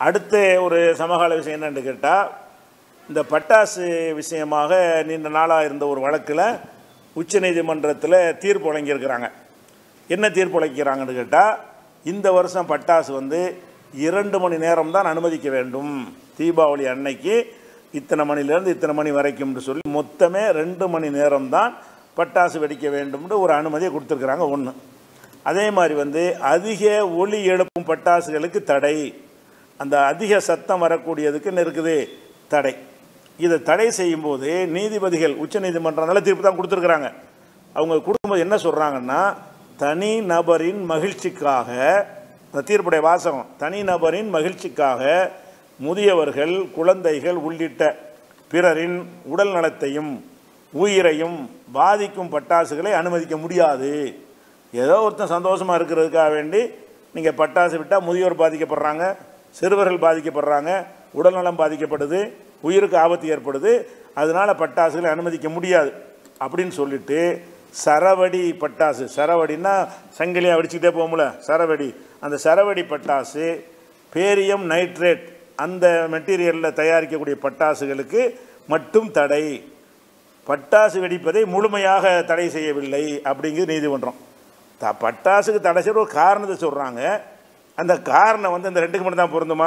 அடுத்த ஒரு சமகால விஷயம் என்னன்னு கேட்டால் இந்த பட்டாசு விஷயமாக நீண்ட நாளாக இருந்த ஒரு வழக்கில் உச்சநீதிமன்றத்தில் தீர்ப்பு வழங்கியிருக்கிறாங்க என்ன தீர்ப்பு வழங்கிறாங்கன்னு கேட்டால் இந்த வருஷம் பட்டாசு வந்து இரண்டு மணி நேரம் தான் அனுமதிக்க வேண்டும் தீபாவளி அன்னைக்கு இத்தனை மணிலேருந்து இத்தனை மணி வரைக்கும்னு சொல்லி மொத்தமே ரெண்டு மணி நேரம் தான் பட்டாசு வெடிக்க வேண்டும்னு ஒரு அனுமதியை கொடுத்துருக்குறாங்க ஒன்று அதே மாதிரி வந்து அதிக ஒலி எழுப்பும் பட்டாசுகளுக்கு தடை அந்த அதிக சத்தம் வரக்கூடியதுக்கு என்ன இருக்குது தடை இதை தடை செய்யும்போது நீதிபதிகள் உச்சநீதிமன்றம் நல்ல தீர்ப்பு தான் கொடுத்துருக்குறாங்க அவங்க கொடுக்கும்போது என்ன சொல்கிறாங்கன்னா தனி நபரின் மகிழ்ச்சிக்காக அந்த தீர்ப்புடைய வாசகம் தனி நபரின் மகிழ்ச்சிக்காக முதியவர்கள் குழந்தைகள் உள்ளிட்ட பிறரின் உடல் நலத்தையும் உயிரையும் பாதிக்கும் பட்டாசுகளை அனுமதிக்க முடியாது ஏதோ ஒருத்தன் சந்தோஷமாக இருக்கிறதுக்காக வேண்டி நீங்கள் பட்டாசு விட்டால் முதியோர் பாதிக்கப்படுறாங்க சிறுவர்கள் பாதிக்கப்படுறாங்க உடல்நலம் பாதிக்கப்படுது உயிருக்கு ஆபத்து ஏற்படுது அதனால் பட்டாசுகளை அனுமதிக்க முடியாது அப்படின்னு சொல்லிட்டு சரவடி பட்டாசு சரவடின்னா சங்கிலியாக வெடிச்சுக்கிட்டே போகும்ல சரவடி அந்த சரவடி பட்டாசு பேரியம் நைட்ரேட் அந்த மெட்டீரியலில் தயாரிக்கக்கூடிய பட்டாசுகளுக்கு மட்டும் தடை பட்டாசு வெடிப்பதை முழுமையாக தடை செய்யவில்லை அப்படிங்கிறது நீதிமன்றம் த பட்டாசுக்கு தடை செய்ய ஒரு காரணத்தை சொல்கிறாங்க அந்த காரணம் வந்து அந்த ரெண்டுக்கு மட்டும் தான் பொருந்துமா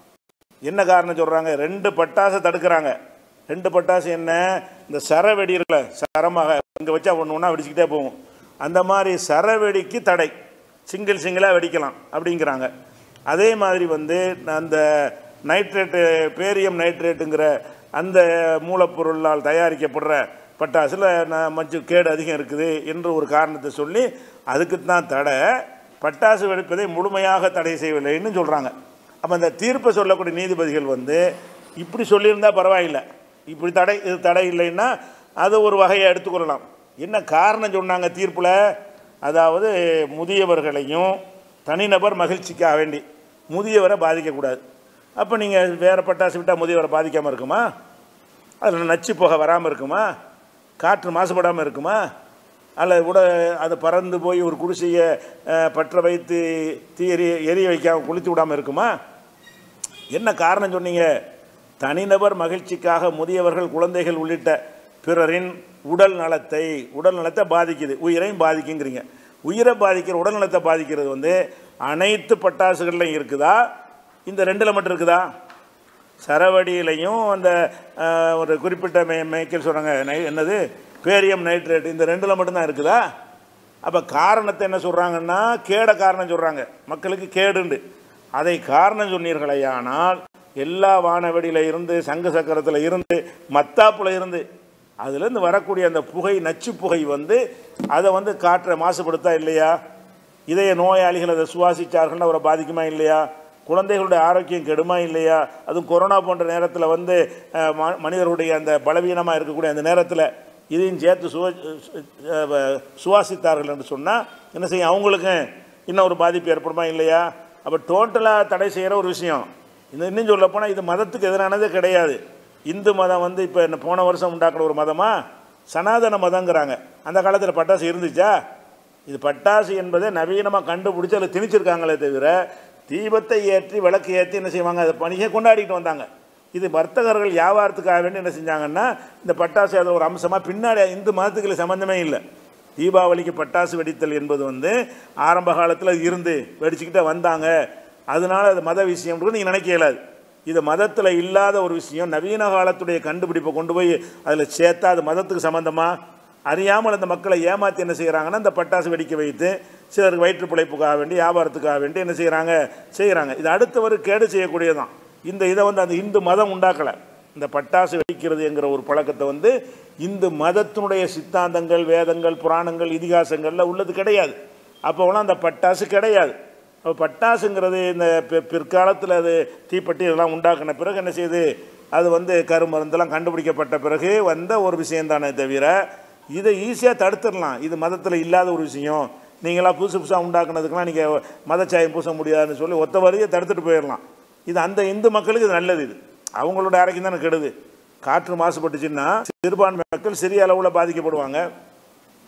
என்ன காரணம் சொல்கிறாங்க ரெண்டு பட்டாசை தடுக்கிறாங்க ரெண்டு பட்டாசு என்ன இந்த சரவெடி இருக்குல்ல சரமாக இங்கே வச்சா ஒன்று ஒன்றா வெடிச்சுக்கிட்டே போகும் அந்த மாதிரி சரவெடிக்கு தடை சிங்கிள் சிங்கிளாக வெடிக்கலாம் அப்படிங்கிறாங்க அதே மாதிரி வந்து அந்த நைட்ரேட்டு பேரியம் நைட்ரேட்டுங்கிற அந்த மூலப்பொருளால் தயாரிக்கப்படுற பட்டாசில் நான் மஞ்சு கேடு அதிகம் இருக்குது என்று ஒரு காரணத்தை சொல்லி அதுக்கு தான் தடை பட்டாசு வெடிப்பதை முழுமையாக தடை செய்யவில்லைன்னு சொல்கிறாங்க அப்போ அந்த தீர்ப்பை சொல்லக்கூடிய நீதிபதிகள் வந்து இப்படி சொல்லியிருந்தா பரவாயில்லை இப்படி தடை இது தடை இல்லைன்னா அது ஒரு வகையை எடுத்துக்கொள்ளலாம் என்ன காரணம் சொன்னாங்க தீர்ப்பில் அதாவது முதியவர்களையும் தனிநபர் மகிழ்ச்சிக்காக வேண்டி முதியவரை பாதிக்கக்கூடாது அப்போ நீங்கள் வேறு பட்டாசு விட்டால் முதியவரை பாதிக்காமல் இருக்குமா அதில் நச்சு புகை வராமல் இருக்குமா காற்று மாசுபடாமல் இருக்குமா அல்ல கூட அது பறந்து போய் ஒரு குடிசையை அஹ், பற்ற வைத்து தீ எரிய எரிய வைக்காம குளித்து விடாமல் இருக்குமா என்ன காரணம் சொன்னீங்க தனிநபர் மகிழ்ச்சிக்காக முதியவர்கள் குழந்தைகள் உள்ளிட்ட பிறரின் உடல் நலத்தை உடல் நலத்தை பாதிக்குது உயிரையும் பாதிக்குங்கிறீங்க உயிரை பாதிக்கிற உடல் நலத்தை பாதிக்கிறது வந்து அனைத்து பட்டாசுகள்லையும் இருக்குதா இந்த ரெண்டில் மட்டும் இருக்குதா சரவடியிலையும் அந்த அஹ், ஒரு குறிப்பிட்ட மே மேய்க்கல் சொல்கிறாங்க நை என்னது பேரியம் நைட்ரேட் இந்த ரெண்டில் மட்டும்தான் இருக்குதா அப்போ காரணத்தை என்ன சொல்கிறாங்கன்னா கேட காரணம் சொல்கிறாங்க மக்களுக்கு கேடுண்டு அதை காரணம் சொன்னீர்களேயானால் எல்லா வானவெடியில் இருந்து சங்கு சக்கரத்தில் இருந்து மத்தாப்புல இருந்து அதுலேருந்து வரக்கூடிய அந்த புகை நச்சு புகை வந்து அதை வந்து காற்றை மாசுபடுத்தா இல்லையா இதய நோயாளிகள் அதை சுவாசிச்சார்கள்னா அவரை பாதிக்குமா இல்லையா குழந்தைகளுடைய ஆரோக்கியம் கெடுமா இல்லையா அதுவும் கொரோனா போன்ற நேரத்தில் வந்து அஹ், ம- மனிதருடைய அந்த பலவீனமாக இருக்கக்கூடிய அந்த நேரத்தில் இதையும் சேர்த்து சுவ சு- அஹ், சுவாசித்தார்கள் என்று சொன்னால் என்ன செய்யும் அவங்களுக்கும் இன்னும் ஒரு பாதிப்பு ஏற்படுமா இல்லையா அப்போ டோட்டலாக தடை செய்கிற ஒரு விஷயம் இந்த இன்னும் சொல்லப் போனால் இது மதத்துக்கு எதிரானதே கிடையாது இந்து மதம் வந்து இப்போ என்ன போன வருஷம் உண்டாக்குற ஒரு மதமா சனாதன மதங்கிறாங்க அந்த காலத்தில் பட்டாசு இருந்துச்சா இது பட்டாசு என்பதை நவீனமாக கண்டுபிடிச்சி அதில் திணிச்சிருக்காங்களே தவிர தீபத்தை ஏற்றி விளக்கு ஏற்றி என்ன செய்வாங்க அதை பணியை கொண்டாடிட்டு வந்தாங்க இது வர்த்தகர்கள் வியாபாரத்துக்காக வேண்டி என்ன செஞ்சாங்கன்னா இந்த பட்டாசு அதை ஒரு அம்சமாக பின்னாடி இந்து மதத்துக்கு சம்மந்தமே இல்லை தீபாவளிக்கு பட்டாசு வெடித்தல் என்பது வந்து ஆரம்ப காலத்தில் இருந்து வெடிச்சுக்கிட்டே வந்தாங்க அதனால அது மத விஷயம் நீங்கள் நினைக்க இயலாது இது மதத்தில் இல்லாத ஒரு விஷயம் நவீன காலத்துடைய கண்டுபிடிப்பை கொண்டு போய் அதில் சேர்த்தா அது மதத்துக்கு சம்மந்தமா அறியாமல் அந்த மக்களை ஏமாற்றி என்ன செய்கிறாங்கன்னா இந்த பட்டாசு வெடிக்க வைத்து சிலருக்கு வயிற்று பிழைப்புக்காக வேண்டி வியாபாரத்துக்காக வேண்டி என்ன செய்கிறாங்க செய்கிறாங்க இது அடுத்தவர் கேடு செய்யக்கூடியதான் இந்த இதை வந்து அந்த இந்து மதம் உண்டாக்கலை இந்த பட்டாசு வெடிக்கிறது என்கிற ஒரு பழக்கத்தை வந்து இந்து மதத்தினுடைய சித்தாந்தங்கள் வேதங்கள் புராணங்கள் இதிகாசங்களில் உள்ளது கிடையாது அப்போலாம் அந்த பட்டாசு கிடையாது அப்போ பட்டாசுங்கிறது இந்த பி- பிற்காலத்தில் அது தீப்பெட்டி இதெல்லாம் உண்டாக்கின பிறகு என்ன செய்யுது அது வந்து கருமருந்தெல்லாம் கண்டுபிடிக்கப்பட்ட பிறகு வந்த ஒரு விஷயம்தானே தவிர இதை ஈஸியாக தடுத்துடலாம் இது மதத்தில் இல்லாத ஒரு விஷயம் நீங்களாம் புதுசு புதுசாக உண்டாக்குனதுக்கெல்லாம் நீங்கள் மதச்சாயம் பூச முடியாதுன்னு சொல்லி ஒத்த வரியை தடுத்துட்டு போயிடலாம் இது அந்த இந்து மக்களுக்கு இது நல்லது இது அவங்களோட ஆரோக்கியம் தானே கெடுது காற்று மாசுபட்டுச்சுன்னா சிறுபான்மை மக்கள் சிறிய அளவில் பாதிக்கப்படுவாங்க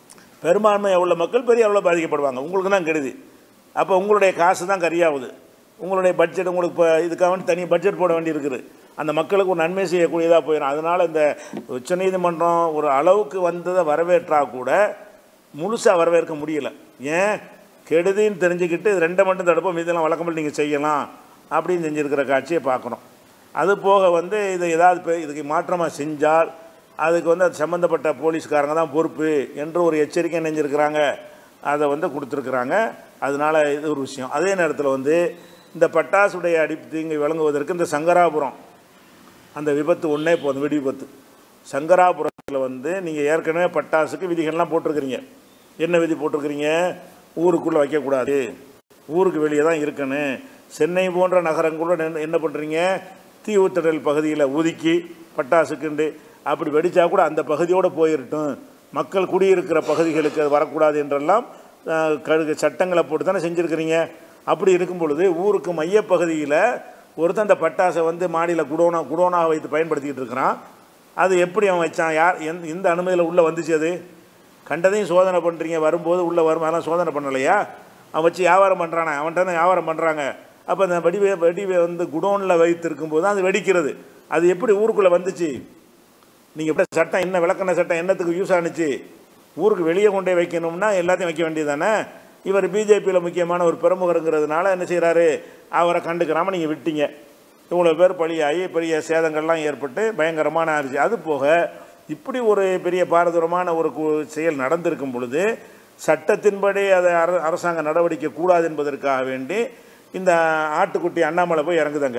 பெரும்பான்மை உள்ள மக்கள் பெரிய அளவில் பாதிக்கப்படுவாங்க உங்களுக்கு தான் கெடுதி அப்போ உங்களுடைய காசு தான் கரியாகுது உங்களுடைய பட்ஜெட் உங்களுக்கு இப்போ இதுக்காக வேண்டி தனி பட்ஜெட் போட வேண்டியிருக்குது அந்த மக்களுக்கு ஒரு நன்மை செய்யக்கூடியதாக போயிடும் அதனால் இந்த உச்சநீதிமன்றம் ஒரு அளவுக்கு வந்ததை வரவேற்றா கூட முழுசாக வரவேற்க முடியல ஏன் கெடுதின்னு தெரிஞ்சுக்கிட்டு இது ரெண்டை மட்டும் தடுப்போம் இதெல்லாம் வழக்கமாக நீங்கள் செய்யலாம் அப்படின்னு செஞ்சுருக்கிற காட்சியை பார்க்குறோம் அது போக வந்து இதை ஏதாவது இப்போ இதுக்கு மாற்றமாக செஞ்சால் அதுக்கு வந்து அது சம்மந்தப்பட்ட போலீஸ்காரங்க தான் பொறுப்பு என்று ஒரு எச்சரிக்கை நெஞ்சிருக்கிறாங்க அதை வந்து கொடுத்துருக்குறாங்க அதனால் இது ஒரு விஷயம் அதே நேரத்தில் வந்து இந்த பட்டாசுடைய அடிப்பு தீங்கை வழங்குவதற்கு இந்த சங்கராபுரம் அந்த விபத்து ஒன்றே போதும் வெடி விபத்து சங்கராபுரத்தில் வந்து நீங்கள் ஏற்கனவே பட்டாசுக்கு விதிகள்லாம் போட்டிருக்கிறீங்க என்ன விதி போட்டிருக்கிறீங்க ஊருக்குள்ளே வைக்கக்கூடாது ஊருக்கு வெளியே தான் இருக்கணும் சென்னை போன்ற நகரங்களோட என்ன- என்ன பண்ணுறீங்க தீவுத்திடல் பகுதியில் ஒதுக்கி பட்டாசுக்குண்டு அப்படி வெடித்தா கூட அந்த பகுதியோடு போயிருட்டும் மக்கள் குடியிருக்கிற பகுதிகளுக்கு அது வரக்கூடாது என்றெல்லாம் அஹ், கழுகு சட்டங்களை போட்டு தானே செஞ்சுருக்கிறீங்க அப்படி இருக்கும் பொழுது ஊருக்கு மையப்பகுதியில் ஒருத்தன் அந்த பட்டாசை வந்து மாடியில் குடோனா குடோனாக வைத்து பயன்படுத்திக்கிட்டு இருக்கிறான் அது எப்படி அவன் வச்சான் யார் எந்த எந்த அனுமதியில் உள்ளே வந்துச்சு அது கண்டதையும் சோதனை பண்ணுறீங்க வரும்போது உள்ளே வரும் அதெல்லாம் சோதனை பண்ணலையா அவன் வச்சு வியாபாரம் பண்ணுறானே அவன்கிட்ட தான் வியாபாரம் பண்ணுறாங்க அப்போ அந்த வெடிவே வெடிவை வந்து குடோனில் வைத்திருக்கும் போது தான் அது வெடிக்கிறது அது எப்படி ஊருக்குள்ளே வந்துச்சு நீங்கள் எப்படி சட்டம் என்ன விளக்கண சட்டம் என்னத்துக்கு யூஸ் ஆனுச்சு ஊருக்கு வெளியே கொண்டே வைக்கணும்னா எல்லாத்தையும் வைக்க வேண்டியது தானே இவர் பிஜேபியில் முக்கியமான ஒரு பிரமுகருங்கிறதுனால என்ன செய்கிறாரு அவரை கண்டுக்கிறாம நீங்கள் விட்டீங்க இவ்வளோ பேர் பலியாகி பெரிய சேதங்கள்லாம் ஏற்பட்டு பயங்கரமான ஆச்சு அது போக இப்படி ஒரு பெரிய பாரதூரமான ஒரு கு- செயல் நடந்திருக்கும் பொழுது சட்டத்தின்படி அதை அர அரசாங்க நடவடிக்கை கூடாது என்பதற்காக வேண்டி இந்த ஆட்டுக்குட்டி அண்ணாமலை போய் இறங்குதாங்க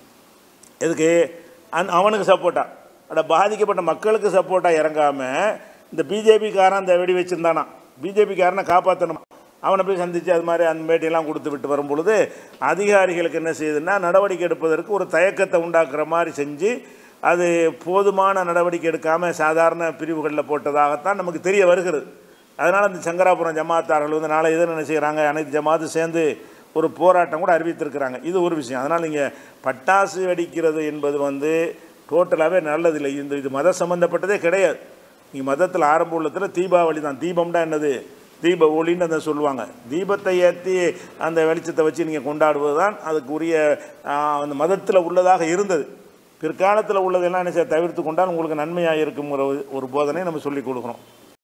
எதுக்கு அந் அவனுக்கு சப்போர்ட்டா அட பாதிக்கப்பட்ட மக்களுக்கு சப்போர்ட்டாக இறங்காமல் இந்த பிஜேபிக்காரன் அந்த வெடி வச்சுருந்தானா பிஜேபிக்காரனை காப்பாற்றணும் அவனை போய் சந்தித்து அது மாதிரி அந்த பேட்டியெல்லாம் கொடுத்து விட்டு வரும் பொழுது அதிகாரிகளுக்கு என்ன செய்யுதுன்னா நடவடிக்கை எடுப்பதற்கு ஒரு தயக்கத்தை உண்டாக்குற மாதிரி செஞ்சு அது போதுமான நடவடிக்கை எடுக்காமல் சாதாரண பிரிவுகளில் போட்டதாகத்தான் நமக்கு தெரிய வருகிறது அதனால் இந்த சங்கராபுரம் ஜமாத்தார்கள் வந்து நாளை இதை என்ன செய்கிறாங்க அனைத்து ஜமாத்தும் சேர்ந்து ஒரு போராட்டம் கூட அறிவித்திருக்கிறாங்க இது ஒரு விஷயம் அதனால் நீங்கள் பட்டாசு வெடிக்கிறது என்பது வந்து டோட்டலாகவே நல்லதில்லை இந்த இது மத சம்மந்தப்பட்டதே கிடையாது நீங்கள் மதத்தில் ஆரம்ப உள்ளத்தில் தீபாவளி தான் தீபம்னா என்னது தீப ஒளின்னு அதை சொல்லுவாங்க தீபத்தை ஏற்றி அந்த வெளிச்சத்தை வச்சு நீங்கள் கொண்டாடுவது தான் அதுக்குரிய ஆ, அந்த மதத்தில் உள்ளதாக இருந்தது பிற்காலத்தில் உள்ளதெல்லாம் என்ன செய்ய தவிர்த்து கொண்டால் உங்களுக்கு நன்மையாக இருக்குங்கிற ஒரு- ஒரு போதனை நம்ம சொல்லிக் கொடுக்குறோம்